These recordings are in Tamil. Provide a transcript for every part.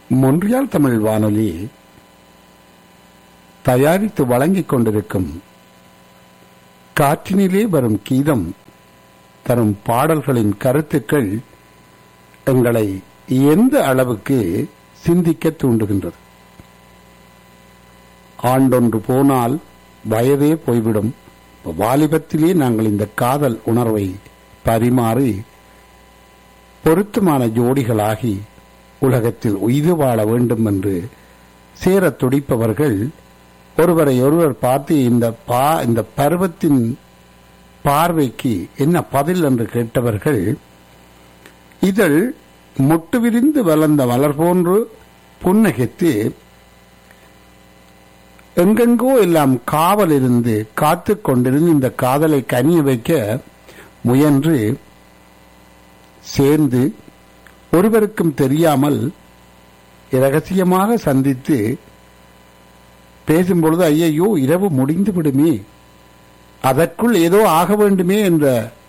மொன்றியால் தமிழ் வானொலி தயாரித்து வழங்கிக் கொண்டிருக்கும் காற்றினிலே வரும் கீதம் தரும் பாடல்களின் கருத்துக்கள் எங்களை எந்த அளவுக்கு சிந்திக்க தூண்டுகின்றது ஆண்டொன்று போனால் வயதே போய்விடும் வாலிபத்திலே நாங்கள் இந்த காதல் உணர்வை பரிமாறி பொருத்தமான ஜோடிகளாகி உலகத்தில் உய்து வாழ வேண்டும் என்று சேரத் துடிப்பவர்கள் ஒருவரை ஒருவர் பார்த்து இந்த பா இந்த பருவத்தின் பார்வைக்கு என்ன பதில் என்று கேட்டவர்கள் இதழ் மொட்டு விரிந்து வளர்ந்த மலர் போன்று புன்னகைத்து எங்கெங்கோ எல்லாம் காவல் இருந்து காத்து கொண்டிருந்து இந்த காதலை கனிய வைக்க முயன்று சேர்ந்து ஒருவருக்கும் தெரியாமல் இரகசியமாக சந்தித்து பேசும்பொழுது ஐயையோ இரவு முடிந்து விடுமே அதற்குள் ஏதோ ஆக வேண்டுமே என்ற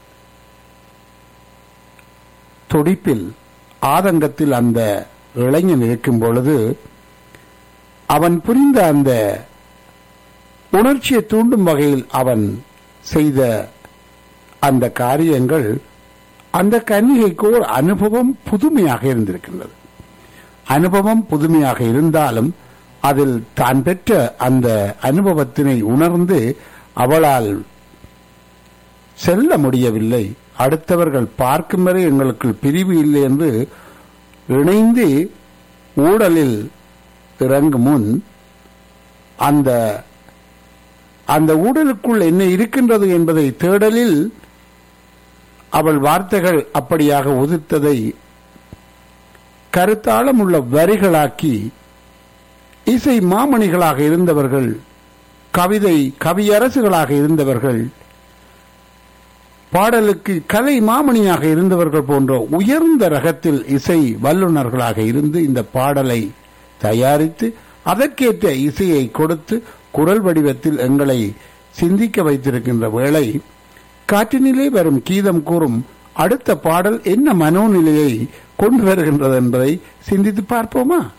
துடிப்பில் ஆதங்கத்தில் அந்த இளைஞன் இருக்கும் பொழுது அவன் புரிந்த அந்த உணர்ச்சியை தூண்டும் வகையில் அவன் செய்த அந்த காரியங்கள் அந்த கன்னிகைக்கு ஒரு அனுபவம் புதுமையாக இருந்திருக்கின்றது அனுபவம் புதுமையாக இருந்தாலும் அதில் தான் பெற்ற அந்த அனுபவத்தினை உணர்ந்து அவளால் செல்ல முடியவில்லை அடுத்தவர்கள் பார்க்கும் வரை எங்களுக்கு பிரிவு இல்லை என்று இணைந்து ஊடலில் இறங்கும் முன் அந்த அந்த ஊடலுக்குள் என்ன இருக்கின்றது என்பதை தேடலில் அவள் வார்த்தைகள் அப்படியாக உதிர்த்ததை கருத்தாளம் உள்ள வரிகளாக்கி இசை மாமணிகளாக இருந்தவர்கள் கவிதை கவியரசுகளாக இருந்தவர்கள் பாடலுக்கு கலை மாமணியாக இருந்தவர்கள் போன்ற உயர்ந்த ரகத்தில் இசை வல்லுநர்களாக இருந்து இந்த பாடலை தயாரித்து அதற்கேற்ற இசையை கொடுத்து குரல் வடிவத்தில் எங்களை சிந்திக்க வைத்திருக்கின்ற வேளை காற்றினிலே வரும் கீதம் கூறும் அடுத்த பாடல் என்ன மனோநிலையை கொண்டு வருகின்றது என்பதை சிந்தித்து பார்ப்போமா